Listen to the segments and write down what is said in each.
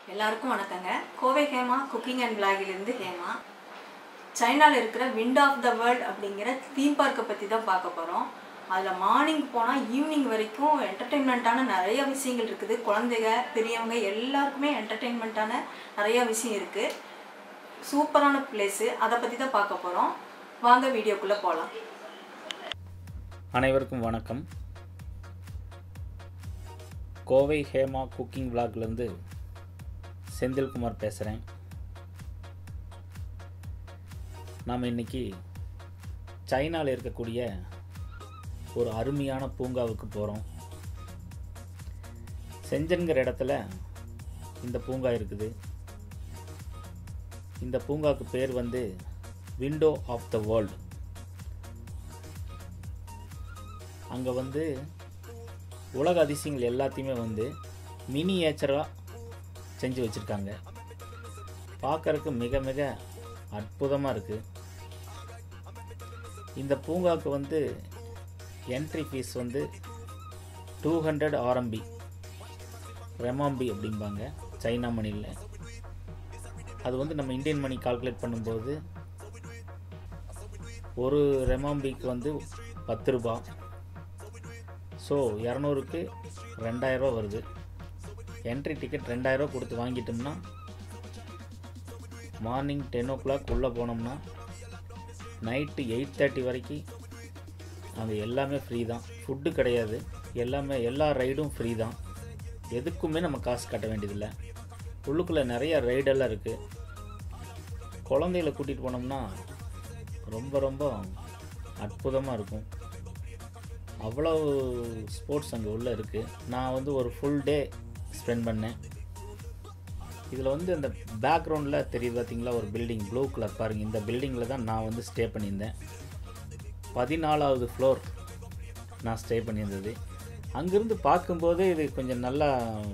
எல்லாருக்கும் வணக்கங்க Kovai Hema cooking and விலாகிலிருந்து ஹேமா சைனாவில் இருக்கிற விண்ட் ஆஃப் த வேர்ல்ட் அப்படிங்கிற தீம் பார்க்கை பற்றி தான் பார்க்க போகிறோம் அதில் மார்னிங் போனால் ஈவினிங் வரைக்கும் என்டர்டெயின்மெண்ட்டான நிறைய விஷயங்கள் இருக்குது குழந்தைங்க பெரியவங்க எல்லாருக்குமே என்டர்டெயின்மெண்ட்டான நிறைய விஷயம் இருக்குது சூப்பரான பிளேஸு அதை பற்றி தான் பார்க்க போகிறோம் வாங்க வீடியோக்குள்ளே போகலாம் அனைவருக்கும் வணக்கம் கோவை ஹேமா குக்கிங் விளாக்லேருந்து செந்தில்குமார் பேசுகிறேன் நாம் இன்னைக்கு சைனாவில் இருக்கக்கூடிய ஒரு அருமையான பூங்காவுக்கு போகிறோம் செஞ்சன்கிற இடத்துல இந்த பூங்கா இருக்குது இந்த பூங்காவுக்கு பேர் வந்து விண்டோ ஆஃப் த வேர்ல்டு அங்கே வந்து உலக அதிசயங்கள் எல்லாத்தையுமே வந்து மினியேச்சராக செஞ்சு வச்சுருக்காங்க பார்க்கறதுக்கு மிக மிக அற்புதமாக இருக்குது இந்த பூங்காவுக்கு வந்து என்ட்ரி ஃபீஸ் வந்து டூ ஹண்ட்ரட் ஆர்எம்பி ரெமாம்பி அப்படிம்பாங்க சைனா மணியில் அது வந்து நம்ம இந்தியன் மணி கால்குலேட் பண்ணும்போது ஒரு ரெமாம்பிக்கு வந்து பத்து ரூபா ஸோ இரநூறுக்கு ரெண்டாயிரரூவா வருது என்ட்ரி டிக்கெட் ரெண்டாயிரரூவா கொடுத்து வாங்கிட்டோம்னா மார்னிங் டென் ஓ கிளாக் உள்ளே போனோம்னா நைட்டு எயிட் தேர்ட்டி வரைக்கும் அங்கே எல்லாமே ஃப்ரீ தான் ஃபுட்டு கிடையாது எல்லாமே எல்லா ரைடும் ஃப்ரீ தான் எதுக்குமே நம்ம காசு கட்ட வேண்டியதில்லை உள்ளுக்குள்ளே நிறைய ரைடெல்லாம் இருக்குது குழந்தைகளை கூட்டிகிட்டு போனோம்னா ரொம்ப ரொம்ப அற்புதமாக இருக்கும் அவ்வளோ ஸ்போர்ட்ஸ் அங்கே உள்ளே இருக்குது நான் வந்து ஒரு ஃபுல் டே ஸ்பெண்ட் பண்ணேன் இதில் வந்து அந்த பேக்ரவுண்டில் தெரியுது பார்த்தீங்களா ஒரு பில்டிங் ப்ளூ கலர் பாருங்கள் இந்த பில்டிங்கில் தான் நான் வந்து ஸ்டே பண்ணியிருந்தேன் பதினாலாவது ஃப்ளோர் நான் ஸ்டே பண்ணியிருந்தது அங்கேருந்து பார்க்கும்போதே இது கொஞ்சம் நல்லா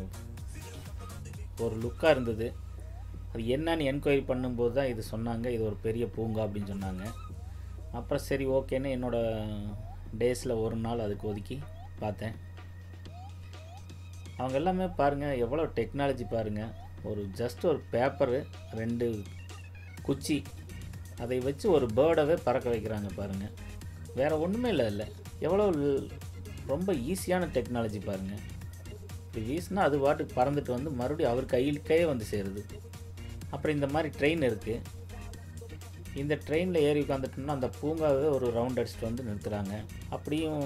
ஒரு லுக்காக இருந்தது அது என்னன்னு என்கொயரி பண்ணும்போது தான் இது சொன்னாங்க இது ஒரு பெரிய பூங்கா அப்படின்னு சொன்னாங்க அப்புறம் சரி ஓகேன்னு என்னோடய டேஸில் ஒரு நாள் அதுக்கு ஒதுக்கி பார்த்தேன் அவங்க எல்லாமே பாருங்கள் எவ்வளோ டெக்னாலஜி பாருங்கள் ஒரு ஜஸ்ட் ஒரு பேப்பரு ரெண்டு குச்சி அதை வச்சு ஒரு பேர்டவே பறக்க வைக்கிறாங்க பாருங்கள் வேறு ஒன்றுமே இல்லை இல்லை எவ்வளோ ல்- ரொம்ப ஈஸியான டெக்னாலஜி பாருங்கள் இப்படி வீசினா அது பாட்டுக்கு பறந்துட்டு வந்து மறுபடியும் அவர் கையிலுக்கே வந்து சேருது அப்புறம் இந்த மாதிரி ட்ரெயின் இருக்குது இந்த ட்ரெயினில் ஏறி உட்காந்துட்டோம்னா அந்த பூங்காவை ஒரு ரவுண்ட் அடிச்சுட்டு வந்து நிறுத்துகிறாங்க அப்படியும்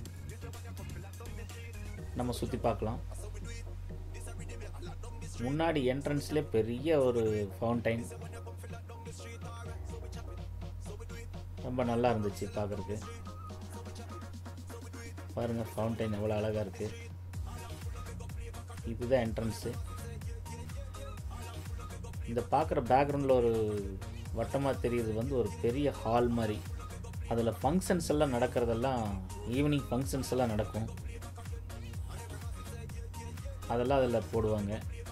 நம்ம சுற்றி பார்க்கலாம் முன்னாடி என்ட்ரன்ஸ்லேயே பெரிய ஒரு ஃபவுண்டைன் ரொம்ப நல்லா இருந்துச்சு பார்க்குறதுக்கு பாருங்கள் ஃபவுண்டைன் எவ்வளோ அழகாக இருக்குது இதுதான் என்ட்ரன்ஸு இந்த பார்க்குற பேக்ரவுண்டில் ஒரு வட்டமாக தெரியுது வந்து ஒரு பெரிய ஹால் மாதிரி அதில் ஃபங்க்ஷன்ஸ் எல்லாம் நடக்கிறதெல்லாம் ஈவினிங் ஃபங்க்ஷன்ஸ் எல்லாம் நடக்கும் அதெல்லாம் அதில் போடுவாங்க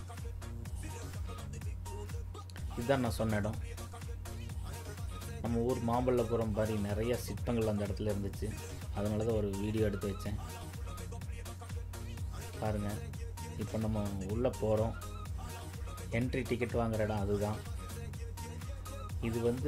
இதுதான் நான் சொன்ன இடம் நம்ம ஊர் மாம்பழப்புறம் மாதிரி நிறைய சிற்பங்கள் அந்த இடத்துல இருந்துச்சு அதனால தான் ஒரு வீடியோ எடுத்து வச்சேன் பாருங்கள் இப்போ நம்ம உள்ளே போகிறோம் என்ட்ரி டிக்கெட் வாங்குற இடம் அதுதான் இது வந்து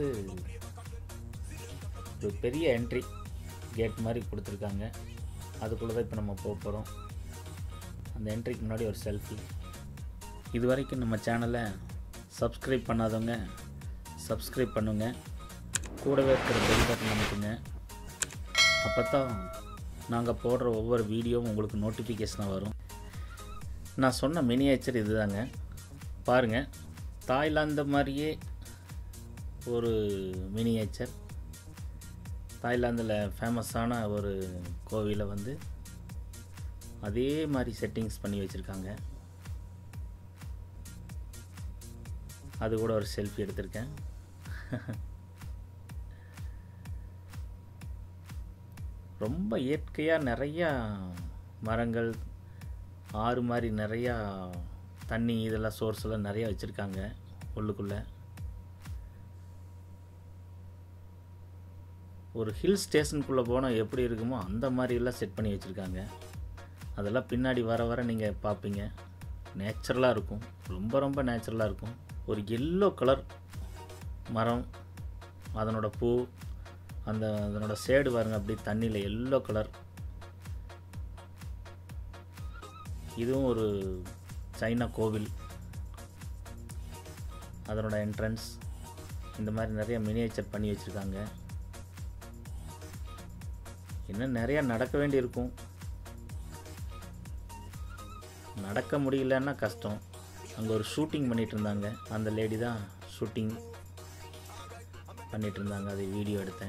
ஒரு பெரிய என்ட்ரி கேட் மாதிரி கொடுத்துருக்காங்க அதுக்குள்ளே தான் இப்போ நம்ம போக போகிறோம் அந்த என்ட்ரிக்கு முன்னாடி ஒரு செல்ஃபி இது வரைக்கும் நம்ம சேனலை சப்ஸ்கிரைப் பண்ணாதவங்க சப்ஸ்கிரைப் பண்ணுங்க கூடவே இருக்கிற பெல் பட்டன் அமைக்குங்க அப்போ தான் நாங்கள் போடுற ஒவ்வொரு வீடியோவும் உங்களுக்கு நோட்டிஃபிகேஷனாக வரும் நான் சொன்ன மினியேச்சர் இதுதாங்க பாருங்கள் தாய்லாந்து மாதிரியே ஒரு மினியேச்சர் தாய்லாந்தில் ஃபேமஸான ஒரு கோவிலை வந்து அதே மாதிரி செட்டிங்ஸ் பண்ணி வச்சுருக்காங்க அது கூட ஒரு செல்ஃபி எடுத்திருக்கேன் ரொம்ப இயற்கையாக நிறையா மரங்கள் ஆறு மாதிரி நிறையா தண்ணி இதெல்லாம் சோர்ஸ் எல்லாம் நிறையா வச்சுருக்காங்க உள்ளுக்குள்ளே ஒரு ஹில் ஸ்டேஷனுக்குள்ளே போனால் எப்படி இருக்குமோ அந்த மாதிரிலாம் செட் பண்ணி வச்சுருக்காங்க அதெல்லாம் பின்னாடி வர வர நீங்கள் பார்ப்பீங்க நேச்சுரலாக இருக்கும் ரொம்ப ரொம்ப நேச்சுரலாக இருக்கும் ஒரு எல்லோ கலர் மரம் அதனோட பூ அந்த அதனோட சேடு பாருங்க அப்படி தண்ணியில் எல்லோ கலர் இதுவும் ஒரு சைனா கோவில் அதனோட என்ட்ரன்ஸ் இந்த மாதிரி நிறைய மினியேச்சர் பண்ணி வச்சுருக்காங்க இன்னும் நிறையா நடக்க வேண்டியிருக்கும் நடக்க முடியலன்னா கஷ்டம் அங்கே ஒரு ஷூட்டிங் பண்ணிகிட்டு இருந்தாங்க அந்த லேடி தான் ஷூட்டிங் பண்ணிகிட்டு இருந்தாங்க அதை வீடியோ எடுத்தேன்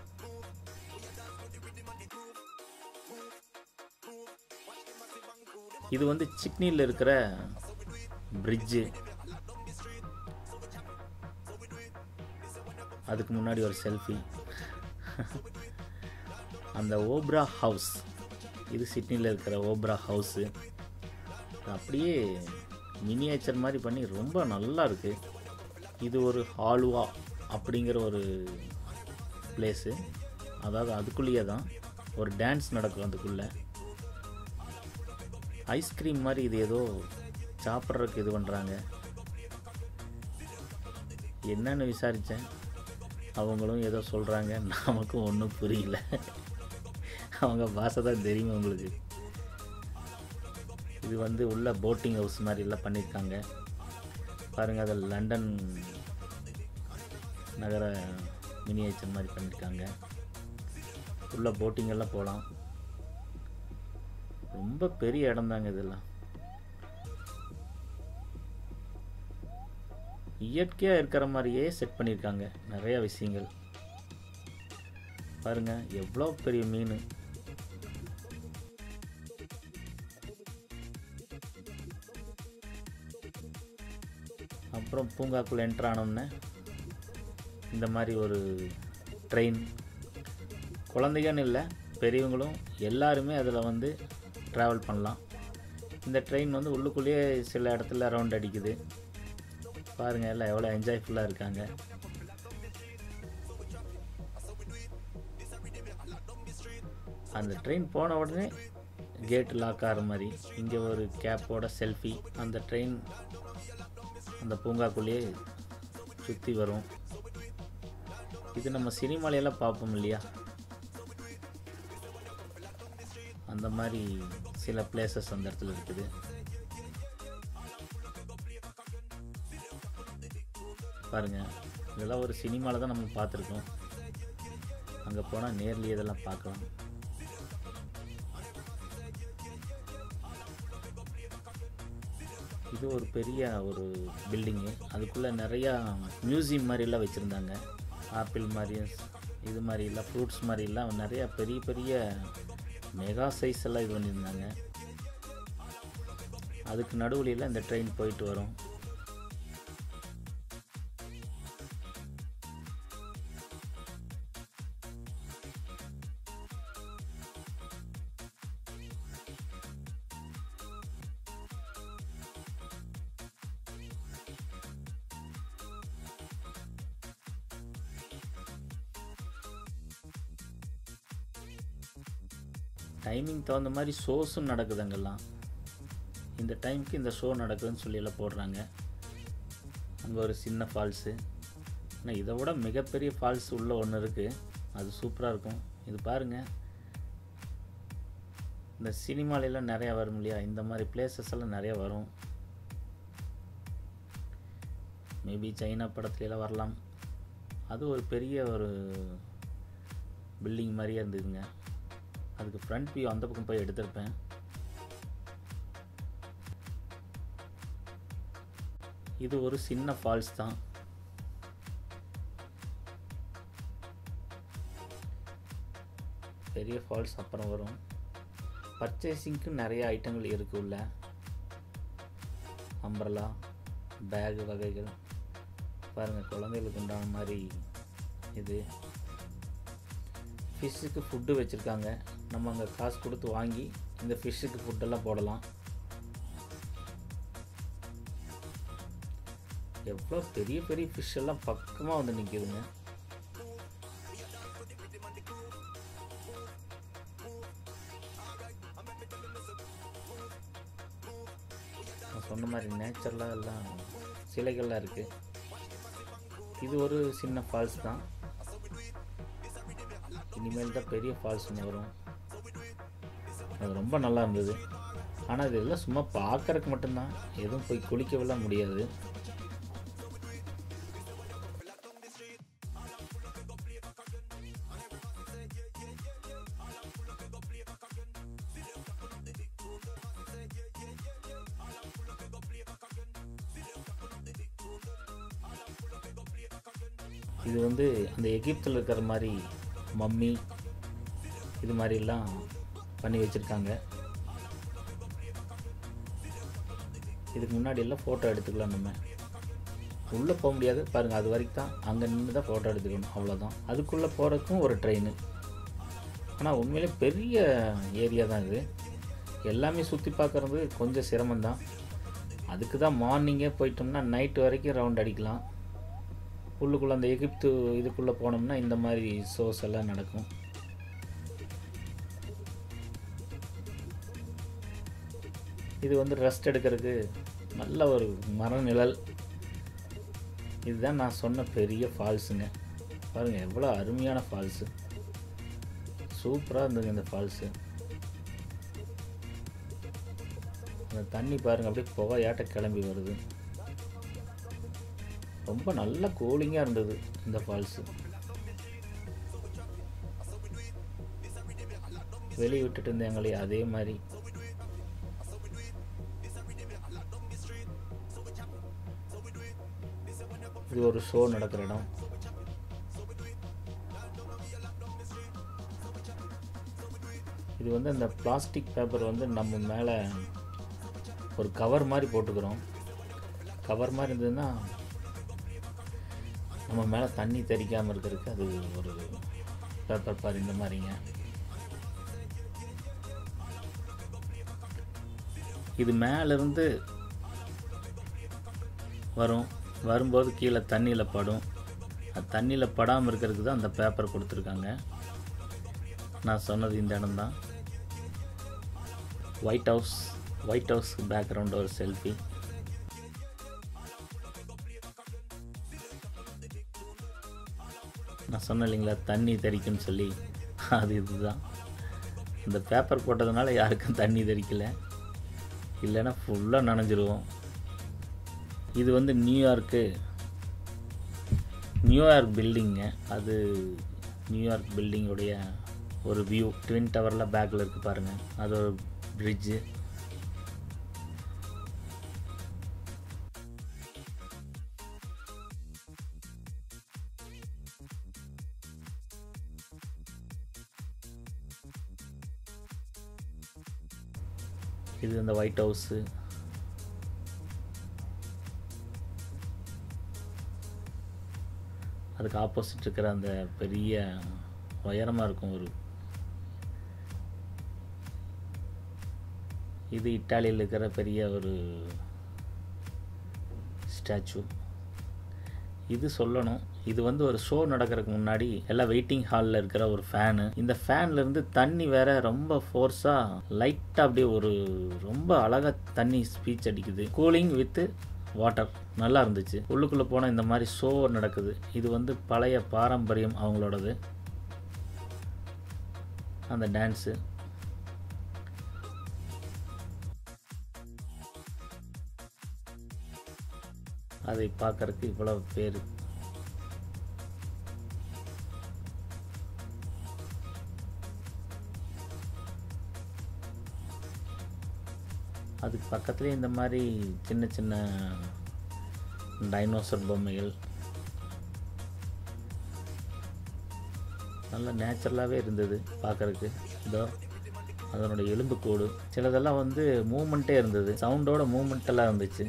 இது வந்து சிட்னியில் இருக்கிற பிரிட்ஜு அதுக்கு முன்னாடி ஒரு செல்ஃபி அந்த ஓப்ரா ஹவுஸ் இது சிட்னியில் இருக்கிற ஓப்ரா ஹவுஸு அப்படியே மினியேச்சர் மாதிரி பண்ணி ரொம்ப நல்லா இருக்குது இது ஒரு ஹாலுவா அப்படிங்கிற ஒரு பிளேஸு அதாவது அதுக்குள்ளேயே தான் ஒரு டான்ஸ் நடக்கும் அதுக்குள்ளே ஐஸ்கிரீம் மாதிரி இது ஏதோ சாப்பிட்றதுக்கு இது பண்ணுறாங்க என்னன்னு விசாரித்தேன் அவங்களும் ஏதோ சொல்கிறாங்க நமக்கும் ஒன்றும் புரியல அவங்க பாஷை தான் தெரியுமா உங்களுக்கு இது வந்து உள்ள போட்டிங் ஹவுஸ் மாதிரி எல்லாம் பண்ணியிருக்காங்க பாருங்கள் அதில் லண்டன் நகர மினியேச்சர் மாதிரி பண்ணியிருக்காங்க உள்ள போட்டிங் எல்லாம் போகலாம் ரொம்ப பெரிய இடம் தாங்க இதெல்லாம் இயற்கையாக இருக்கிற மாதிரியே செட் பண்ணியிருக்காங்க நிறைய விஷயங்கள் பாருங்க எவ்வளோ பெரிய மீன் அப்புறம் பூங்காக்குள்ளே என்ட்ரு ஆனோம்னே இந்த மாதிரி ஒரு ட்ரெயின் குழந்தைங்கன்னு இல்லை பெரியவங்களும் எல்லாருமே அதில் வந்து ட்ராவல் பண்ணலாம் இந்த ட்ரெயின் வந்து உள்ளுக்குள்ளேயே சில இடத்துல ரவுண்ட் அடிக்குது பாருங்கள் எல்லாம் எவ்வளோ என்ஜாய்ஃபுல்லாக இருக்காங்க அந்த ட்ரெயின் போன உடனே கேட் லாக் ஆகிற மாதிரி இங்கே ஒரு கேப்போட செல்ஃபி அந்த ட்ரெயின் அந்த பூங்காக்குள்ளேயே சுற்றி வரும் இது நம்ம சினிமாலையெல்லாம் பார்ப்போம் இல்லையா அந்த மாதிரி சில பிளேசஸ் அந்த இடத்துல இருக்குது பாருங்க இதெல்லாம் ஒரு சினிமாவில் தான் நம்ம பார்த்துருக்கோம் அங்கே போனால் நேர்லேயே இதெல்லாம் பார்க்கலாம் இது ஒரு பெரிய ஒரு பில்டிங்கு அதுக்குள்ளே நிறையா மியூசியம் மாதிரிலாம் வச்சுருந்தாங்க ஆப்பிள் மாதிரியும் இது மாதிரி எல்லாம் ஃப்ரூட்ஸ் மாதிரிலாம் நிறையா பெரிய பெரிய மெகா சைஸ் எல்லாம் இது பண்ணியிருந்தாங்க அதுக்கு நடுவுல இந்த ட்ரெயின் போயிட்டு வரும் டைமிங் தகுந்த மாதிரி ஷோஸும் நடக்குது அங்கெல்லாம் இந்த டைமுக்கு இந்த ஷோ நடக்குதுன்னு சொல்லி எல்லாம் போடுறாங்க அங்கே ஒரு சின்ன ஃபால்ஸு ஆனால் இதை விட மிகப்பெரிய ஃபால்ஸ் உள்ள ஒன்று இருக்குது அது சூப்பராக இருக்கும் இது பாருங்கள் இந்த சினிமாலெல்லாம் நிறையா வரும் இல்லையா இந்த மாதிரி பிளேசஸ் எல்லாம் நிறையா வரும் மேபி சைனா படத்துலலாம் வரலாம் அது ஒரு பெரிய ஒரு பில்டிங் மாதிரியே இருந்ததுங்க அதுக்கு ஃப்ரண்ட் வியூ அந்த பக்கம் போய் எடுத்திருப்பேன் இது ஒரு சின்ன ஃபால்ஸ் தான் பெரிய ஃபால்ஸ் அப்புறம் வரும் பர்ச்சேசிங்க்கு நிறைய ஐட்டங்கள் இருக்கு உள்ள அம்பரலா பேக் வகைகள் பாருங்கள் குழந்தைகளுக்கு உண்டான மாதிரி இது ஃபிஷ்ஷுக்கு ஃபுட்டு வச்சுருக்காங்க நம்ம அங்கே காசு கொடுத்து வாங்கி இந்த ஃபிஷ்ஷுக்கு ஃபுட்டெல்லாம் போடலாம் எவ்வளோ பெரிய பெரிய ஃபிஷ் எல்லாம் பக்கமாக வந்து நிற்கிதுங்க நான் சொன்ன மாதிரி நேச்சுரலாக எல்லாம் சிலைகள்லாம் இருக்குது இது ஒரு சின்ன ஃபால்ஸ் தான் இனிமேல் தான் பெரிய ஃபால்ஸ் ஒன்று வரும் அது ரொம்ப நல்லா இருந்தது ஆனால் இது எல்லாம் சும்மா பார்க்கறதுக்கு மட்டும்தான் எதுவும் போய் குளிக்கவெல்லாம் முடியாது இது வந்து அந்த எகிப்தில் இருக்கிற மாதிரி மம்மி இது மாதிரிலாம் பண்ணி வச்சுருக்காங்க இதுக்கு முன்னாடி எல்லாம் ஃபோட்டோ எடுத்துக்கலாம் நம்ம உள்ளே போக முடியாது பாருங்கள் அது வரைக்கும் தான் அங்கே நின்று தான் ஃபோட்டோ எடுத்துக்கணும் அவ்வளோதான் அதுக்குள்ளே போகிறதுக்கும் ஒரு ட்ரெயின் ஆனால் உண்மையிலே பெரிய ஏரியா தான் இது எல்லாமே சுற்றி பார்க்குறது கொஞ்சம் சிரமம்தான் அதுக்கு தான் மார்னிங்கே போயிட்டோம்னா நைட்டு வரைக்கும் ரவுண்ட் அடிக்கலாம் உள்ளுக்குள்ளே அந்த எகிப்து இதுக்குள்ளே போனோம்னா இந்த மாதிரி ஷோஸ் எல்லாம் நடக்கும் இது வந்து ரெஸ்ட் எடுக்கிறதுக்கு நல்ல ஒரு மர நிழல் இதுதான் நான் சொன்ன பெரிய ஃபால்ஸுங்க பாருங்கள் எவ்வளோ அருமையான ஃபால்ஸு சூப்பராக இருந்ததுங்க இந்த ஃபால்ஸு அந்த தண்ணி பாருங்கள் அப்படியே புகையாட்ட கிளம்பி வருது ரொம்ப நல்ல கூலிங்காக இருந்தது இந்த ஃபால்ஸு வெளியே விட்டுட்டு இருந்தாங்களே அதே மாதிரி இது ஒரு ஷோ நடக்கிற இடம் இது வந்து அந்த பிளாஸ்டிக் பேப்பர் வந்து நம்ம மேலே ஒரு கவர் மாதிரி போட்டுக்கிறோம் கவர் மாதிரி இருந்ததுன்னா நம்ம மேலே தண்ணி தெறிக்காமல் இருக்கிறதுக்கு அது ஒரு பேப்பர் பார் இந்த மாதிரிங்க இது மேலேருந்து வரும் வரும்போது கீழே தண்ணியில் படும் அது தண்ணியில் படாமல் இருக்கிறதுக்கு தான் அந்த பேப்பர் கொடுத்துருக்காங்க நான் சொன்னது இந்த இடம் தான் White House White House background ஒரு செல்ஃபி நான் சொன்னேன் இல்லைங்களா தண்ணி தெறிக்குன்னு சொல்லி அது இதுதான் இந்த பேப்பர் போட்டதுனால யாருக்கும் தண்ணி தெறிக்கல இல்லைன்னா ஃபுல்லாக நனைஞ்சிருவோம் இது வந்து நியூயார்க்கு நியூயார்க் பில்டிங்க அது நியூயார்க் பில்டிங்குடைய ஒரு வியூ ட்வின் டவரில் பேக்கில் இருக்குது பாருங்கள் அது ஒரு பிரிட்ஜு இது அந்த ஒயிட் ஹவுஸு அதுக்கு ஆப்போசிட் இருக்கிற அந்த பெரிய உயரமாக இருக்கும் ஒரு இது இட்டாலியில் இருக்கிற பெரிய ஒரு ஸ்டாச்சு இது சொல்லணும் இது வந்து ஒரு ஷோ நடக்கிறதுக்கு முன்னாடி எல்லாம் வெயிட்டிங் ஹாலில் இருக்கிற ஒரு ஃபேனு இந்த ஃபேன்ல இருந்து தண்ணி வேற ரொம்ப ஃபோர்ஸாக லைட்டாக அப்படியே ஒரு ரொம்ப அழகாக தண்ணி ஸ்பீச் அடிக்குது கூலிங் வித்து வாட்டர் நல்லா இருந்துச்சு உள்ளுக்குள்ளே போனால் இந்த மாதிரி ஷோ நடக்குது இது வந்து பழைய பாரம்பரியம் அவங்களோடது அந்த டான்ஸு அதை பார்க்கறதுக்கு இவ்வளவு பேர் அதுக்கு பக்கத்துலேயே இந்த மாதிரி சின்ன சின்ன டைனோசர் பொம்மைகள் நல்ல நேச்சுரலாகவே இருந்தது பார்க்கறதுக்கு இதோ அதனுடைய எலும்புக்கூடு சிலதெல்லாம் வந்து மூமெண்ட்டே இருந்தது சவுண்டோட மூமெண்ட் எல்லாம் இருந்துச்சு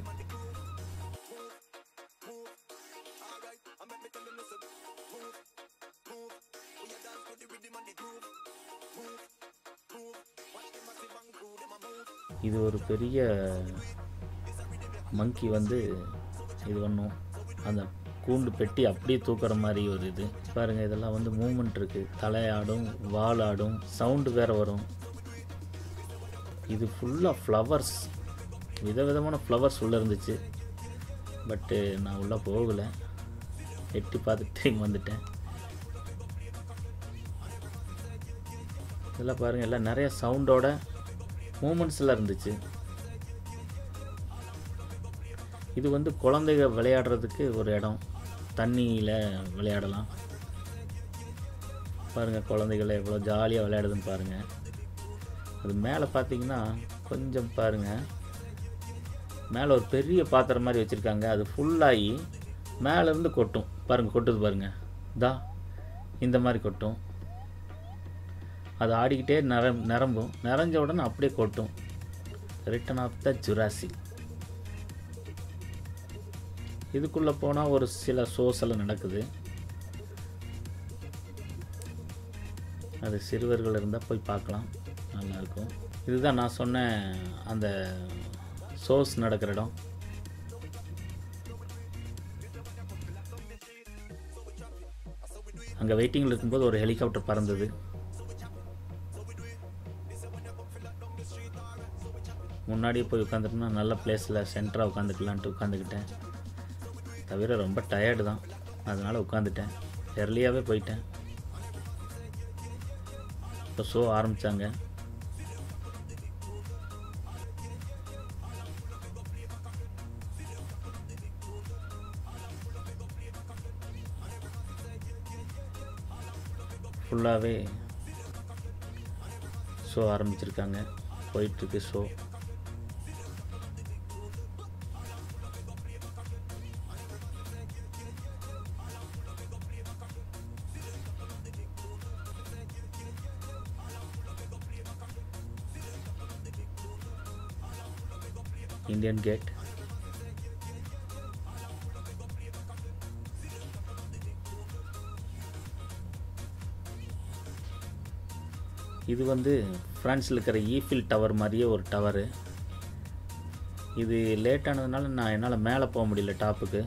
இது ஒரு பெரிய மங்கி வந்து இது பண்ணும் அந்த கூண்டு பெட்டி அப்படியே தூக்குற மாதிரி ஒரு இது பாருங்கள் இதெல்லாம் வந்து மூமெண்ட் இருக்குது தலையாடும் வாலாடும் சவுண்டு வேற வரும் இது ஃபுல்லாக ஃப்ளவர்ஸ் விதவிதமான ஃப்ளவர்ஸ் உள்ளே இருந்துச்சு பட்டு நான் உள்ளே போகலை எட்டி பார்த்துட்டு திரும்பி வந்துட்டேன் இதெல்லாம் பாருங்கள் எல்லாம் நிறைய சவுண்டோட மூமெண்ட்ஸ்லாம் இருந்துச்சு இது வந்து குழந்தைங்க விளையாடுறதுக்கு ஒரு இடம் தண்ணியில் விளையாடலாம் பாருங்கள் குழந்தைகளை எவ்வளோ ஜாலியாக விளையாடுதுன்னு பாருங்கள் அது மேலே பார்த்தீங்கன்னா கொஞ்சம் பாருங்கள் மேலே ஒரு பெரிய பாத்திரம் மாதிரி வச்சுருக்காங்க அது ஃபுல்லாகி மேலேருந்து கொட்டும் பாருங்கள் கொட்டுது பாருங்கள் தா இந்த மாதிரி கொட்டும் அது ஆடிக்கிட்டே நிரம் நிரம்பும் நிறைஞ்ச உடனே அப்படியே கொட்டும் ரிட்டன் ஆஃப் த ஜுராசி இதுக்குள்ளே போனால் ஒரு சில ஷோஸ் எல்லாம் நடக்குது அது சிறுவர்கள் இருந்தால் போய் பார்க்கலாம் நல்லாயிருக்கும் இதுதான் நான் சொன்ன அந்த ஷோஸ் நடக்கிற இடம் அங்கே வெயிட்டிங்கில் இருக்கும்போது ஒரு ஹெலிகாப்டர் பறந்தது முன்னாடியே போய் உட்காந்துட்டோம்னா நல்ல பிளேஸில் சென்டராக உட்காந்துக்கலான்ட்டு உட்காந்துக்கிட்டேன் தவிர ரொம்ப டயர்டு தான் அதனால் உட்காந்துட்டேன் எர்லியாகவே போயிட்டேன் இப்போ ஷோ ஆரம்பித்தாங்க ஃபுல்லாகவே ஷோ ஆரம்பிச்சிருக்காங்க போயிட்டுருக்கு ஷோ இந்தியன் கேட் இது வந்து ஃப்ரான்ஸில் இருக்கிற ஈஃபில் டவர் மாதிரியே ஒரு டவரு இது லேட் ஆனதுனால நான் என்னால் மேலே போக முடியல டாப்புக்கு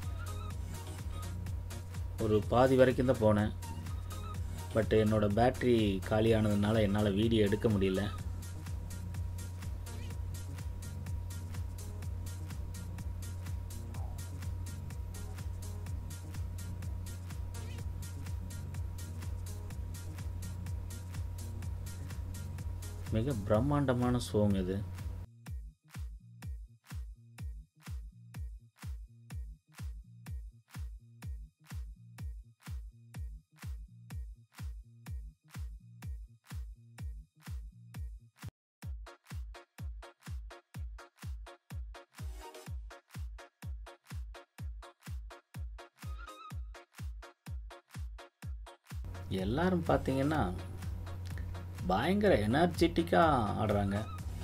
ஒரு பாதி வரைக்கும் தான் போனேன் பட் என்னோடய பேட்ரி காலியானதுனால என்னால் வீடியோ எடுக்க முடியல மிக பிரம்மாண்டமான ஷோங்க இது எல்லாரும் பார்த்தீங்கன்னா பயங்கர எனர்ஜெட்டிக்காக ஆடுறாங்க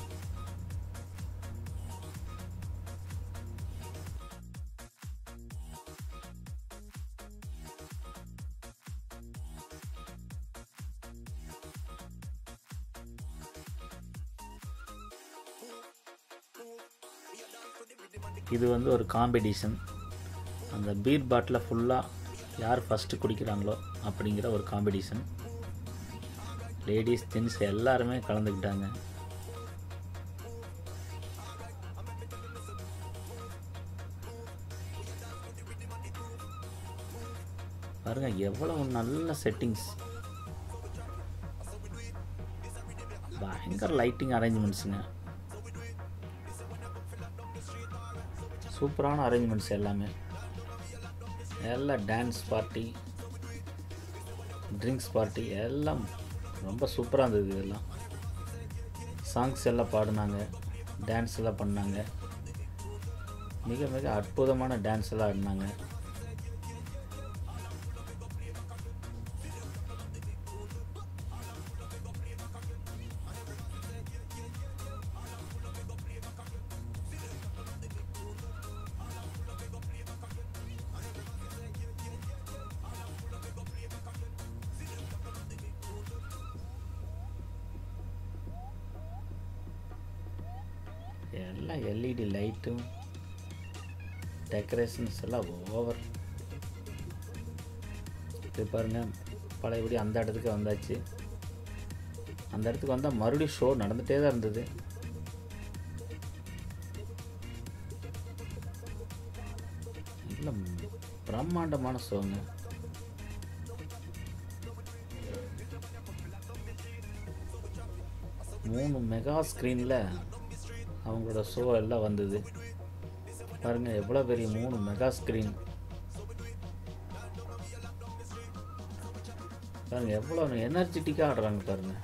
இது வந்து ஒரு காம்படிஷன் அந்த பீர் பாட்டில் ஃபுல்லாக யார் ஃபஸ்ட்டு குடிக்கிறாங்களோ அப்படிங்கிற ஒரு காம்படிஷன் லேடிஸ் ஜென்ஸ் எல்லாருமே கலந்துக்கிட்டாங்க பாருங்க எவ்வளவு நல்ல செட்டிங்ஸ் பயங்கர லைட்டிங் அரேஞ்ச்மெண்ட்ஸுங்க சூப்பரான அரேஞ்ச்மெண்ட்ஸ் எல்லாமே எல்லாம் டான்ஸ் பார்ட்டி ட்ரிங்க்ஸ் பார்ட்டி எல்லாம் ரொம்ப சூப்பராக இருந்தது இதெல்லாம் சாங்ஸ் எல்லாம் பாடினாங்க டான்ஸ் எல்லாம் பண்ணாங்க மிக மிக அற்புதமான டான்ஸ் எல்லாம் ஆடினாங்க எல்லாம் எல்இடி லைட்டும் டெக்கரேஷன்ஸ் எல்லாம் ஓவர் இது பாருங்கள் பழையபடி அந்த இடத்துக்கு வந்தாச்சு அந்த இடத்துக்கு வந்தால் மறுபடியும் ஷோ நடந்துகிட்டே தான் இருந்தது இல்லை பிரம்மாண்டமான ஷோங்க மூணு மெகா ஸ்க்ரீனில் அவங்களோட ஷோ எல்லாம் வந்தது பாருங்கள் எவ்வளோ பெரிய மூணு மெகா ஸ்க்ரீன் பாருங்கள் எவ்வளோ எனர்ஜெட்டிக்காக ஆடுறாங்க பாருங்கள்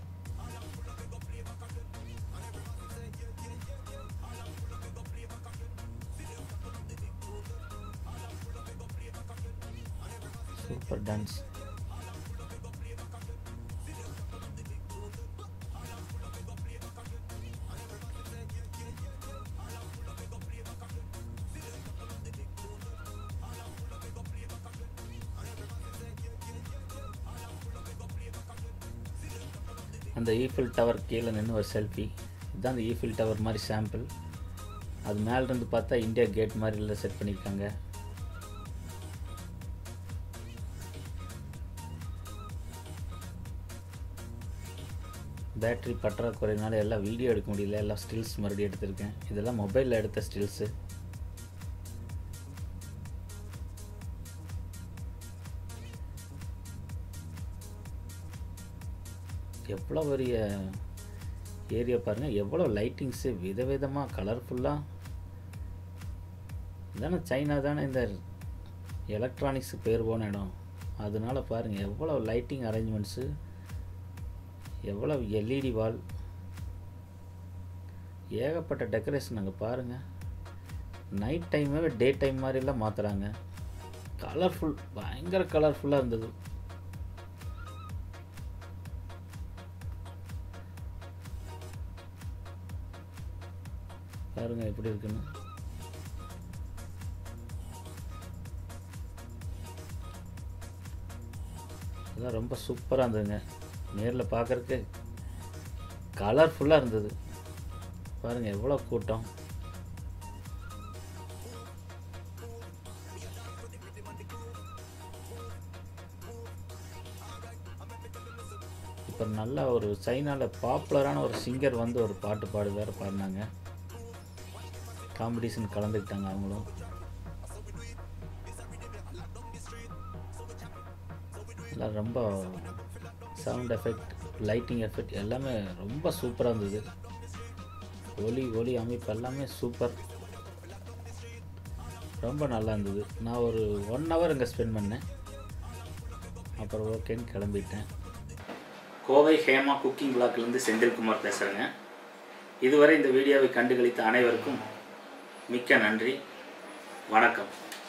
சூப்பர் டான்ஸ் அந்த ஈஃபில் டவர் கீழே நின்று ஒரு செல்ஃபி இதுதான் அந்த ஈஃபில் டவர் மாதிரி சாம்பிள் அது மேலேருந்து பார்த்தா இந்தியா கேட் மாதிரி எல்லாம் செட் பண்ணியிருக்காங்க பேட்ரி பற்றாக்குறைனால எல்லாம் வீடியோ எடுக்க முடியல எல்லாம் ஸ்டில்ஸ் மறுபடியும் எடுத்திருக்கேன் இதெல்லாம் மொபைலில் எடுத்த ஸ்டில்ஸு எவ்வளோ பெரிய ஏரியா பாருங்கள் எவ்வளோ லைட்டிங்ஸு விதவிதமாக கலர்ஃபுல்லாக இதானே சைனா தானே இந்த எலக்ட்ரானிக்ஸு பேர் போன இடம் அதனால பாருங்கள் எவ்வளோ லைட்டிங் அரேஞ்ச்மெண்ட்ஸு எவ்வளோ எல்இடி வால் ஏகப்பட்ட டெக்கரேஷன் அங்கே பாருங்கள் நைட் டைமாகவே டே டைம் மாதிரிலாம் மாற்றுறாங்க கலர்ஃபுல் பயங்கர கலர்ஃபுல்லாக இருந்தது பாருங்க எப்படி இருக்குன்னு அதெல்லாம் ரொம்ப சூப்பராக இருந்ததுங்க நேரில் பார்க்குறக்கு கலர்ஃபுல்லாக இருந்தது பாருங்கள் எவ்வளோ கூட்டம் இப்போ நல்ல ஒரு சைனாவில் பாப்புலரான ஒரு சிங்கர் வந்து ஒரு பாட்டு பாடு வேறு பாடினாங்க காம்படிஷன் கலந்துக்கிட்டாங்க அவங்களும் எல்லாம் ரொம்ப சவுண்ட் எஃபெக்ட் லைட்டிங் எஃபெக்ட் எல்லாமே ரொம்ப சூப்பராக இருந்தது ஒலி ஒலி அமைப்பு எல்லாமே சூப்பர் ரொம்ப நல்லா இருந்தது நான் ஒரு ஒன் ஹவர் இங்கே ஸ்பெண்ட் பண்ணேன் அப்புறம் ஓகேன்னு கிளம்பிட்டேன் கோவை ஹேமா குக்கிங் பிளாக்லேருந்து செந்தில்குமார் பேசுகிறேங்க இதுவரை இந்த வீடியோவை கண்டுகளித்த அனைவருக்கும் மிக்க நன்றி வணக்கம்